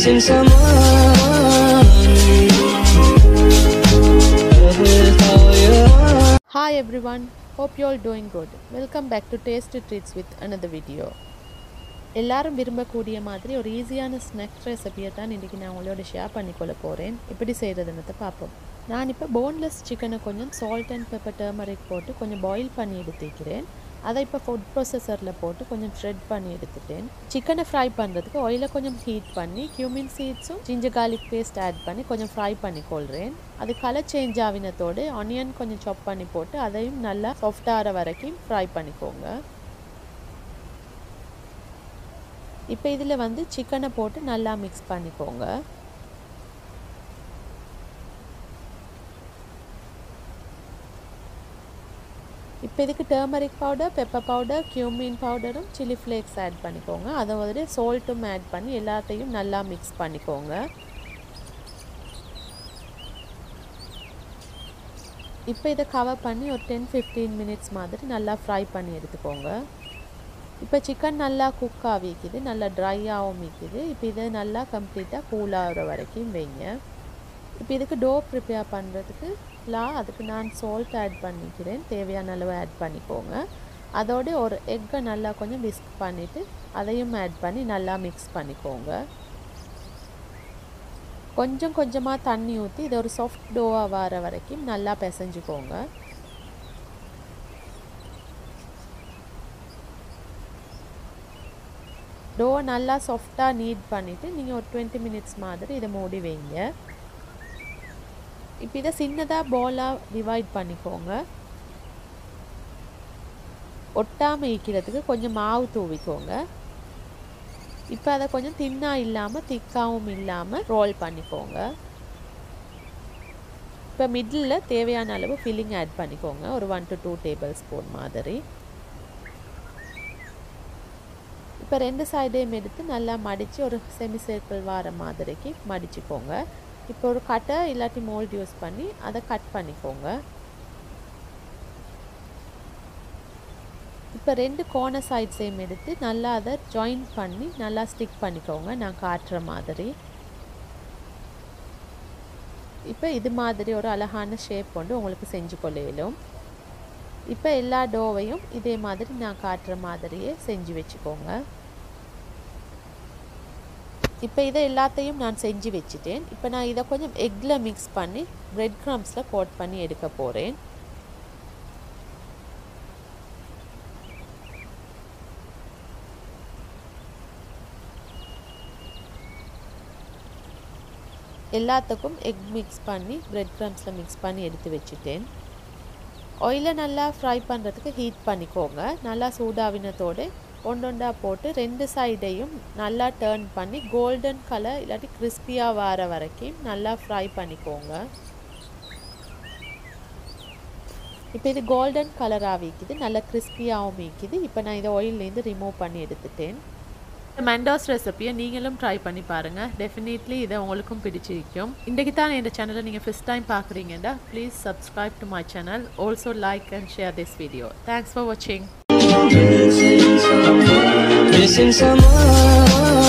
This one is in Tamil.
missing someone. With all your Hi everyone, hope you all doing good. Welcome back to Tasty Treats with another video. எல்லாரும் விரும்பக்கூடிய மாதிரி ஒரு ஈஸியான ஸ்நாக் ரெசிபியை தான் இன்றைக்கி நான் உங்களோட ஷேர் பண்ணிக்கொள்ள போகிறேன் எப்படி செய்கிறதுன்னு பார்ப்போம் நான் இப்போ போன்லெஸ் சிக்கனை கொஞ்சம் சால்ட் அண்ட் பெப்பர் டர்மரிக் போட்டு கொஞ்சம் பாயில் பண்ணி எடுத்துக்கிறேன் அதை இப்போ ஃபுட் ப்ரொசஸரில் போட்டு கொஞ்சம் ஷ்ரெட் பண்ணி எடுத்துட்டேன் சிக்கனை ஃப்ரை பண்ணுறதுக்கு ஆயிலை கொஞ்சம் ஹீட் பண்ணி கியூமின் சீட்ஸும் ஜிஞ்சர் garlic பேஸ்ட் ஆட் பண்ணி கொஞ்சம் ஃப்ரை பண்ணிக்கொள்கிறேன் அது கலர் சேஞ்ச் ஆகினத்தோடு ஆனியன் கொஞ்சம் சாப் பண்ணி போட்டு அதையும் நல்லா soft ஆகிற வரைக்கும் ஃப்ரை பண்ணிக்கோங்க இப்போ இதில் வந்து சிக்கனை போட்டு நல்லா மிக்ஸ் பண்ணிக்கோங்க இப்போ இதுக்கு turmeric powder pepper powder cumin பவுடரும் சில்லி ஃப்ளேக்ஸ் ஆட் பண்ணிக்கோங்க அதை வந்து சால்ட்டும் ஆட் பண்ணி எல்லாத்தையும் நல்லா மிக்ஸ் பண்ணிக்கோங்க இப்போ இதை கவர் பண்ணி ஒரு டென் ஃபிஃப்டீன் மினிட்ஸ் மாதிரி நல்லா ஃப்ரை பண்ணி எடுத்துக்கோங்க இப்போ சிக்கன் நல்லா குக் ஆகிக்குது நல்லா ட்ரையாகவும் மிக்குது இப்போ இதை நல்லா கம்ப்ளீட்டாக கூல் ஆகிற வரைக்கும் வைங்க இப்போ இதுக்கு டோ ப்ரிப்பேர் பண்ணுறதுக்கு லா அதுக்கு நான் சால்ட் ஆட் பண்ணிக்கிறேன் தேவையான அளவு ஆட் பண்ணிக்கோங்க அதோட ஒரு எக்கை நல்லா கொஞ்சம் விஸ்க் பண்ணிவிட்டு அதையும் ஆட் பண்ணி நல்லா மிக்ஸ் பண்ணிக்கோங்க கொஞ்சம் கொஞ்சமாக தண்ணி ஊற்றி இதை ஒரு சாஃப்ட் டோவாக வர வரைக்கும் நல்லா பிசைஞ்சுக்கோங்க டோ நல்லா சாஃப்டாக நீட் பண்ணிவிட்டு நீங்கள் ஒரு டுவெண்ட்டி மினிட்ஸ் மாதிரி இதை மூடி வைங்க இப்போ இதை சின்னதாக பாலாக டிவைட் பண்ணிக்கோங்க ஒட்டாமல் ஈக்கிறதுக்கு கொஞ்சம் மாவு தூவிக்கோங்க இப்போ அதை கொஞ்சம் தின்னாக இல்லாமல் திக்காகவும் இல்லாமல் ரோல் பண்ணிக்கோங்க இப்போ மிடில் தேவையான அளவு ஃபில்லிங் ஆட் பண்ணிக்கோங்க ஒரு one to two tablespoon மாதிரி இப்போ ரெண்டு சைடையும் எடுத்து நல்லா மடித்து ஒரு செமி சர்க்கிள் வர மாதிரிக்கு மடிச்சுக்கோங்க இப்போ ஒரு கட்டை இல்லாட்டி மோல்ட் யூஸ் பண்ணி அதை கட் பண்ணிக்கோங்க இப்போ ரெண்டு கோனர் சைட்ஸையும் எடுத்து நல்லா அதை ஜாயின் பண்ணி நல்லா ஸ்டிக் பண்ணிக்கோங்க நான் காட்டுற மாதிரி இப்போ இது மாதிரி ஒரு அழகான ஷேப் கொண்டு உங்களுக்கு செஞ்சு கொள்ளையிலும் இப்போ எல்லா டோவையும் இதே மாதிரி நான் காட்டுற மாதிரியே செஞ்சு வச்சுக்கோங்க இப்போ இதை எல்லாத்தையும் நான் செஞ்சு வச்சுட்டேன் இப்போ நான் இதை கொஞ்சம் எக்கில் மிக்ஸ் பண்ணி பிரெட் க்ரம்ஸில் கோட் பண்ணி எடுக்க போகிறேன் எல்லாத்துக்கும் எக் மிக்ஸ் பண்ணி பிரெட் க்ரம்ஸில் மிக்ஸ் பண்ணி எடுத்து வச்சுட்டேன் ஆயிலை நல்லா ஃப்ரை பண்ணுறதுக்கு ஹீட் பண்ணிக்கோங்க நல்லா சூடாவினத்தோடு ஒண்டொண்டா போட்டு ரெண்டு சைடையும் நல்லா டேர்ன் பண்ணி கோல்டன் கலர் இல்லாட்டி கிறிஸ்பியாக வர வரைக்கும் நல்லா ஃப்ரை பண்ணிக்கோங்க இப்போ இது கோல்டன் கலராக விற்கிது நல்லா கிறிஸ்பியாகவும் விற்கிது இப்போ நான் இதை ஆயிலேருந்து ரிமூவ் பண்ணி எடுத்துட்டேன் இந்த மெண்டோஸ் ரெசிப்பியை நீங்களும் ட்ரை பண்ணி பாருங்கள் டெஃபினெட்லி இதை உங்களுக்கும் பிடிச்சிருக்கும் இன்றைக்கு தான் இந்த சேனலை நீங்கள் ஃபஸ்ட் டைம் பார்க்குறீங்கன்னா please subscribe to my channel also like and share this video thanks for வாட்சிங் missing someone. Missing someone.